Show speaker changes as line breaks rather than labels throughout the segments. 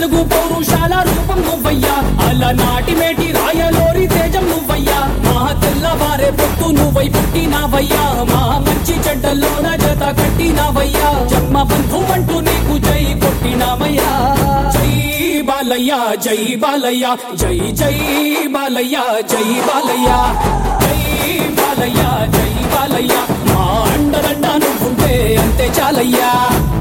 అడుగు పౌరుషాల రూపం నువ్వయ్యా అలా నాటి మేటి రాయలోరి తేజం నువ్వయ్యా మా తెల్లవారే పొత్తు నువ్వై పుట్టినావయ్యా మా మంచి చెడ్డల్లోన జత కట్టినావయ్యా జన్మ బంధు అంటూ నీకు జై కొట్టినామయ్యా జై బాలయ్య జై బాలయ్య జై జై బాలయ్య జై బాలయ్య జై బాలయ్య జై బాలయ్య మా అండదండ నువ్వుంటే అంతే చాలయ్యా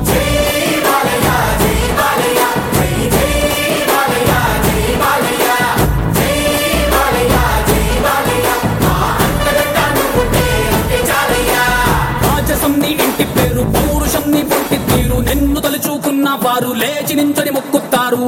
రాజసం నీ ఇంటి పేరు పౌరుషం నీ పుట్టి తీరు నిన్ను తలుచుకున్న వారు లేచి నించని మొక్కుతారు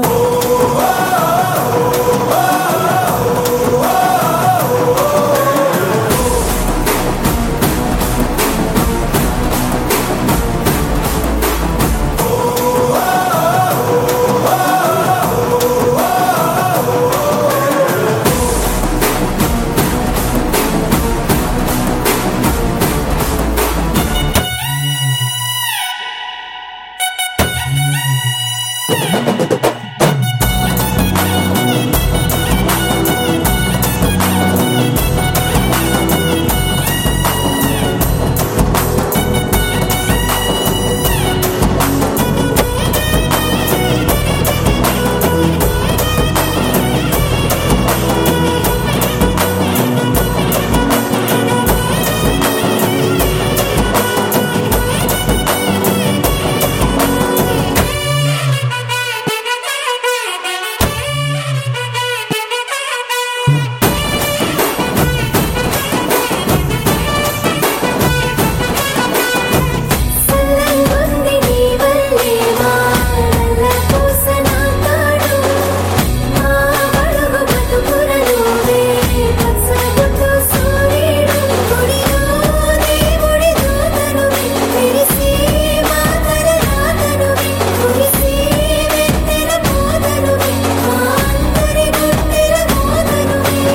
సల్లగుంది నీ వల్లే మా నల్ల పూసన తాడు మా అడుగు బతుకుర నువ్వే పచ్చగుట్టు సూర్యుడు గుడిలో దేవుడి దూతనువే తెలిసి మా తలరాతనువే కురిసి వెన్నెల మోదనువే మా అందరి గుండెల మోదనువే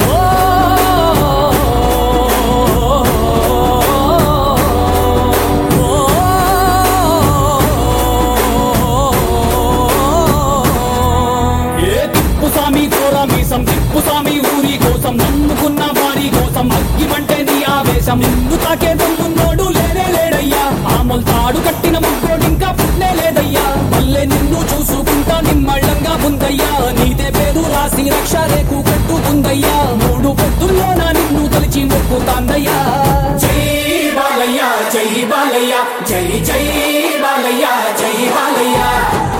ఏ తిప్పు స్వామి కోర మీసం తిప్పు స్వామి ఊరి కోసం నమ్ముకున్న వారి కోసం అగ్గిమంటే నీ ఆవేశం నిన్ను తాకే దమ్మున్నోడు లేనే లేడయ్యా ఆమల్ తాడు కట్టిన ముగ్గోడు ఇంకా పుట్నే లేదయ్యా మళ్ళీ నిన్ను చూసుకుంటా నిమ్మళ్ళంగా ఉందయ్యా నీదే పేరు రాసి రక్ష రేకు కట్టుకుందయ్యా మూడు పొద్దుల్లోన నిన్ను తలిచి మొక్కుతాందయ్యా జై బాలయ్య జై బాలయ్య జై జై బాలయ్య జై బాలయ్య